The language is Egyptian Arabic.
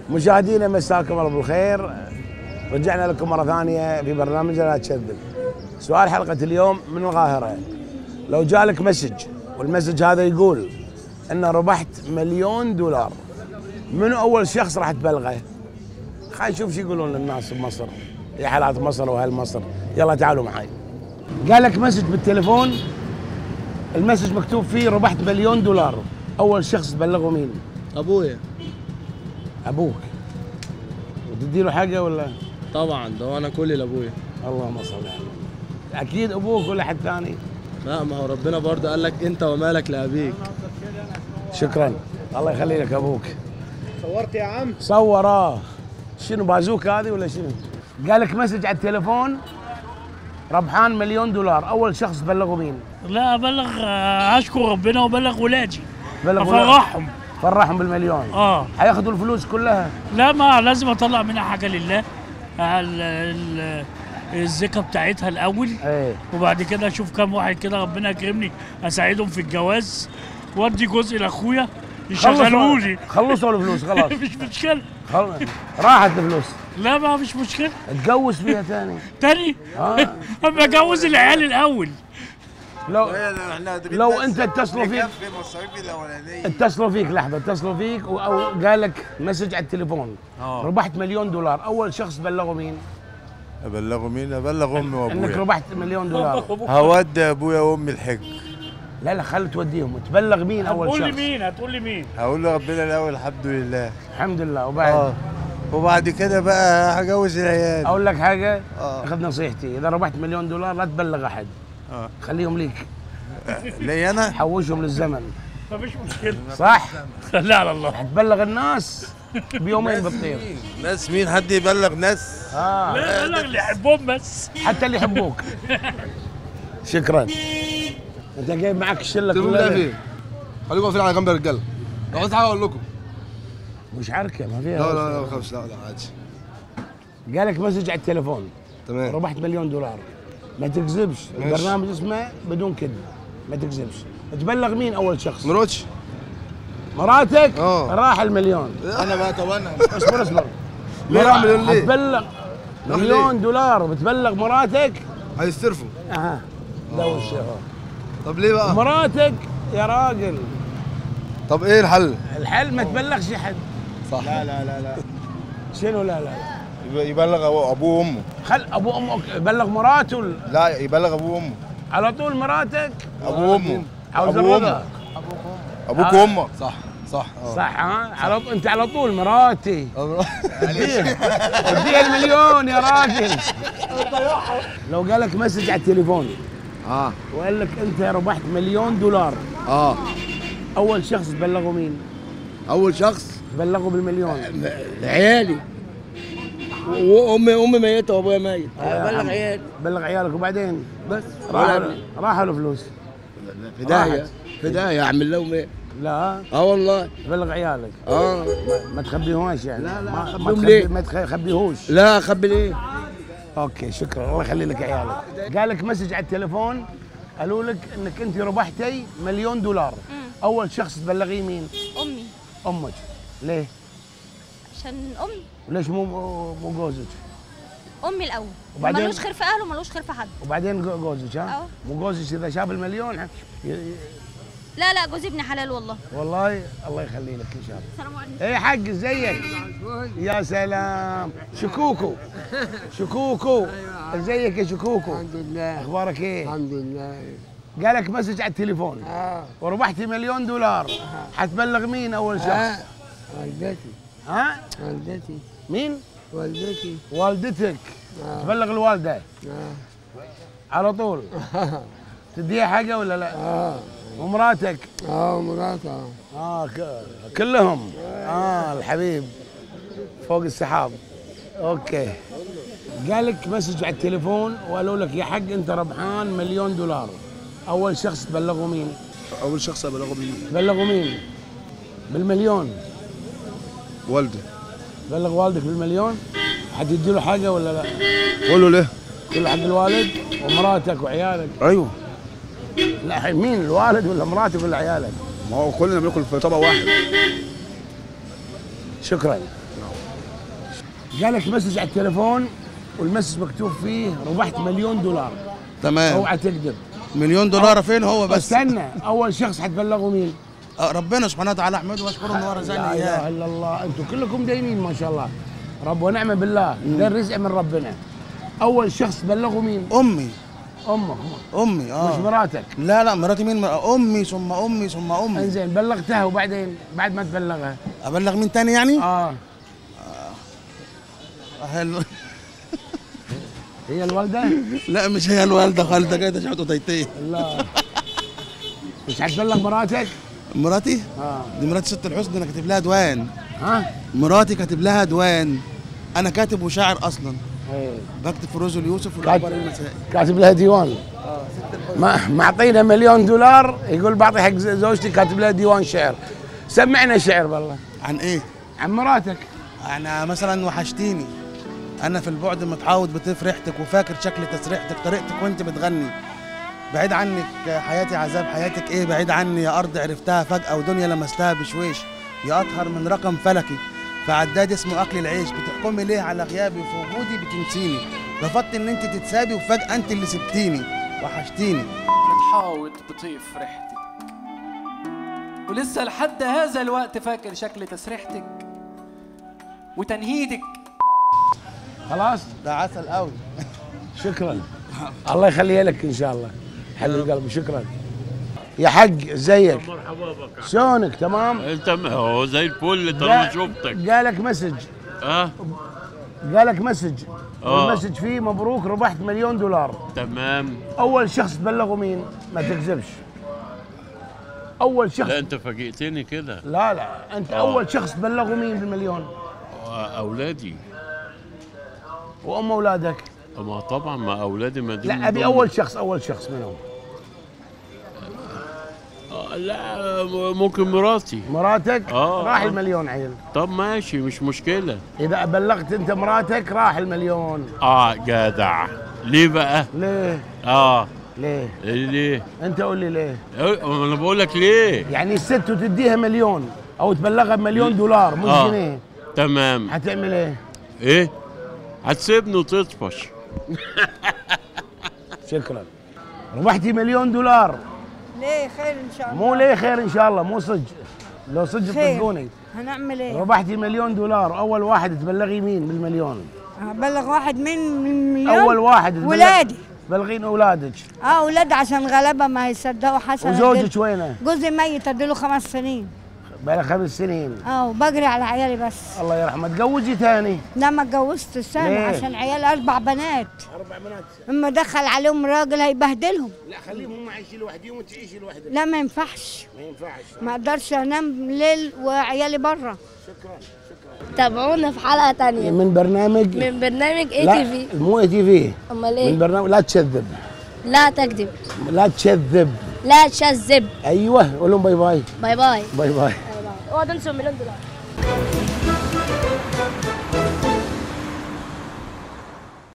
مشاهدينا مساكم الله بالخير رجعنا لكم مرة ثانية في برنامج لا تشذب سؤال حلقة اليوم من القاهرة لو جالك مسج والمسج هذا يقول ان ربحت مليون دولار منو اول شخص راح تبلغه؟ خلينا نشوف شو يقولون الناس بمصر يا حالات مصر واهل مصر يلا تعالوا معي قال لك مسج بالتليفون المسج مكتوب فيه ربحت مليون دولار اول شخص تبلغه مين؟ ابويا ابوك وتدي له حاجه ولا طبعا ده انا كل لابويا اللهم صل على النبي. اكيد ابوك ولا حد ثاني لا ما هو ربنا برضه قال لك انت ومالك لابيك شكرا الله يخلي لك ابوك صورت يا عم صور اه شنو بازوك هذه ولا شنو؟ قال لك مسج على التليفون ربحان مليون دولار اول شخص بلغه مين؟ لا ابلغ آه، اشكر ربنا وابلغ ولادي بلغ افرحهم فرحهم بالمليون اه حياخذوا الفلوس كلها لا ما لازم اطلع منها حاجه لله آه، ال- ال- الزكاه بتاعتها الاول ايه وبعد كده اشوف كام واحد كده ربنا يكرمني اساعدهم في الجواز وادي جزء لاخويا يشغلوا لي خلصوا الفلوس خلاص مش مشكله خل... راحت الفلوس لا ما مش مشكله اتجوز فيها ثاني تاني اه ابقى اجوز العيال الاول لو لو انت اتصلوا فيك في مصاريفي الاولانيه اتصلوا فيك لحظه اتصلوا فيك و- او قال لك مسج على التليفون اه ربحت مليون دولار اول شخص بلغه مين ابلغه مين ابلغ امي انك وابويا ربحت مليون دولار هودي ابويا وامي الحج لا لا خلي توديهم وتبلغ مين اول هتقول لي شخص مين هتقول لي مين هقول لربنا الاول الحمد لله الحمد لله وبعد اه وبعد كده بقى هجوز العيال اقول لك حاجه اه خذ نصيحتي اذا ربحت مليون دولار لا تبلغ احد اه خليهم ليك لي انا حوشهم للزمن مفيش مشكله صح لا على الله تبلغ الناس بيومين بتطير ناس مين حد يبلغ ناس اه لا بلغ اللي يحبهم بس حتى اللي يحبوك شكرا انت جايب معك الشله تقول ده كلها فين؟ خليكم واقفين على جنب يا رجاله لو عايز حاجه اقول لكم مش حركه ما فيها لا لا لا ما تخافش لا لا عادي قالك مسج على التليفون تمام ربحت مليون دولار ما تكذبش ماشي. البرنامج اسمه بدون كذب ما تكذبش تبلغ مين اول شخص مروتش مراتك اه. راح المليون انا بقى طب انا اصبر اصبر ليه اعمل إيه؟ ليه؟ تبلغ راح مليون دولار بتبلغ مراتك هيسترفوا اها ده وش هو. طب ليه بقى؟ مراتك يا راجل طب ايه الحل؟ الحل ما تبلغش حد صح لا لا لا لا شنو لا لا يبلغ ابوه وامه خل ابو امك بلغ مراته ال- لا يبلغ ابوه وامه على طول مراتك ابوه وامه عاوز أبوه الرضا ابوك وامك صح صح اه صح ها على طول انت على طول مراتي آه. اديها اديها المليون يا راجل لو قالك مسج على التليفون اه وقال لك انت ربحت مليون دولار اه اول شخص تبلغه مين؟ اول شخص تبلغه بالمليون عيالي وامي امي ميته وابويا ميت بلغ عيالي بلغ عيالك وبعدين بس راحوا راحوا الفلوس في داهيه في داهيه اعمل لهم ايه لا اه والله بلغ عيالك اه ما- ما تخبيهوش يعني لا، لا، ما- أخبيهم ما تخبي- ليه؟ ما تخبيهوش لا اخبي ليه اوكي شكرا الله يخلي لك عيالك قال لك مسج على التليفون قالوا لك انك انت ربحتي مليون دولار اول شخص تبلغيه مين امي امك ليه عشان امي وليش مو مو جوزك امي الاول وبعدين؟ ملوش خير في اهله ملوش خير في حد وبعدين جو- جوزك ها أه. مو جوزك اذا شاف المليون ي- ي- لا لا جوزي ابن حلال والله والله الله يخلي لك ان شاء الله السلام عليكم ايه حق ازيك يا سلام شكوكو شكوكو ازيك يا شكوكو الحمد لله اخبارك ايه الحمد لله قالك مسج على التليفون اه وربحتي مليون دولار حتبلغ مين اول شخص آه. والدتي ها والدتي مين والدتي والدتك آه. تبلغ الوالده اه على طول تديها حاجه ولا لا اه ومراتك اه مراتها اه ك- كلهم اه الحبيب فوق السحاب اوكي قالك مسج على التليفون وقالوا لك يا حق انت ربحان مليون دولار اول شخص تبلغوا مين اول شخص ابلغه مين؟ تبلغوا مين بالمليون والدي تبلغ والدك بالمليون حتدي له حاجه ولا لا قول له ليه؟ كل حق الوالد ومراتك وعيالك ايوه لا الحين مين الوالد ولا مراتك ولا عيالك ما هو كلنا بناكل في طبق واحد شكرا جالك مسج على التليفون والمسج مكتوب فيه ربحت مليون دولار تمام اوعى تكذب مليون دولار فين هو بس استنى اول شخص حتبلغه مين؟ آه، ربنا سبحانه وتعالى احمده واشكره ان هو لا رزقني اله اياه الا الله انتم كلكم داينين ما شاء الله رب ونعم بالله ده الرزق من ربنا اول شخص بلغه مين؟ امي امك امي مش اه مراتك لا لا مراتي مين امي ثم امي ثم امي انزين بلغتها وبعدين بعد ما تبلغها ابلغ مين تاني يعني اه هل... هي الوالده؟ لا مش هي الوالده خالده كده شحطوا تيتيه لا مش حتبلغ مراتك؟ مراتي اه دي مراتي ست الحسن انا كاتب لها دوان ها؟ مراتي كاتب لها دوان انا كاتب وشاعر اصلا ايه بكتب في روز اليوسف والاخبار المسائي كاتب لها ديوان ما معطينا مليون دولار يقول بعطي حق زوجتي كاتب لها ديوان شعر سمعنا شعر بالله عن ايه عن مراتك انا مثلا وحشتيني انا في البعد متعود بطيف ريحتك وفاكر شكل تسريحتك طريقتك وانت بتغني بعيد عنك حياتي عذاب حياتك ايه بعيد عني يا ارض عرفتها فجأة ودنيا لمستها بشويش يا اطهر من رقم فلكي فعداد اسمه اكل العيش بتحكمي ليه على غيابي وفي وجودي بتنسيني رفضت ان انت تتسابي وفجأة انت اللي سبتيني وحشتيني بتحاوط بطيف ريحتك ولسه لحد هذا الوقت فاكر شكل تسريحتك وتنهيدك خلاص ده عسل قوي شكرا الله يخليها لك ان شاء الله حل القلب شكرا يا حق ازيك مرحبا بك شلونك تمام انت هو زي الفل طالما شفتك قالك مسج اه قالك مسج آه. والمسج فيه مبروك ربحت مليون دولار تمام اول شخص تبلغه مين ما تكذبش اول شخص لا انت فاجئتني كده لا لا انت آه. اول شخص تبلغه مين بالمليون اولادي وام اولادك ما طبعا ما اولادي ما دي لا ابي اول شخص اول شخص منهم لا ممكن مراتي مراتك آه. راح المليون عيل طب ماشي مش مشكله اذا بلغت انت مراتك راح المليون اه جدع ليه بقى ليه اه ليه ليه انت قول لي ليه إيه، انا بقول لك ليه يعني الست تديها مليون او تبلغها بمليون دولار مش آه. جنيه تمام هتعمل ايه ايه هتسيبني وتطفش شكرا ربحتي مليون دولار ليه خير ان شاء الله مو ليه خير ان شاء الله مو صج لو صج خير. تصدقوني هنعمل ايه ربحتي مليون دولار اول واحد تبلغي مين بالمليون هبلغ واحد من من مليون اول واحد تبلغ- ولادي بلغين اولادك اه ولاد عشان غلابه ما يصدقوا حسن وزوجك وينه جوزي ميت اديله خمس سنين بقى خمس سنين اه وبجري على عيالي بس الله يرحمه تزوجي تاني لا ما اتجوزت السنه ليه؟ عشان عيالي اربع بنات اربع بنات اما دخل عليهم راجل هيبهدلهم لا خليهم هم عايشين لوحدهم وانت تعيشي لوحدك لا ما ينفعش ما ينفعش ما اقدرش انام ليل وعيالي بره تابعونا في حلقة تانية من برنامج من برنامج اي لا تي في مو اي تي في امال من ايه برنامج لا تكذب لا تكذب لا تكذب لا تشذب ايوه قول لهم باي باي باي باي باي باي اوعى تنسوا مليون دولار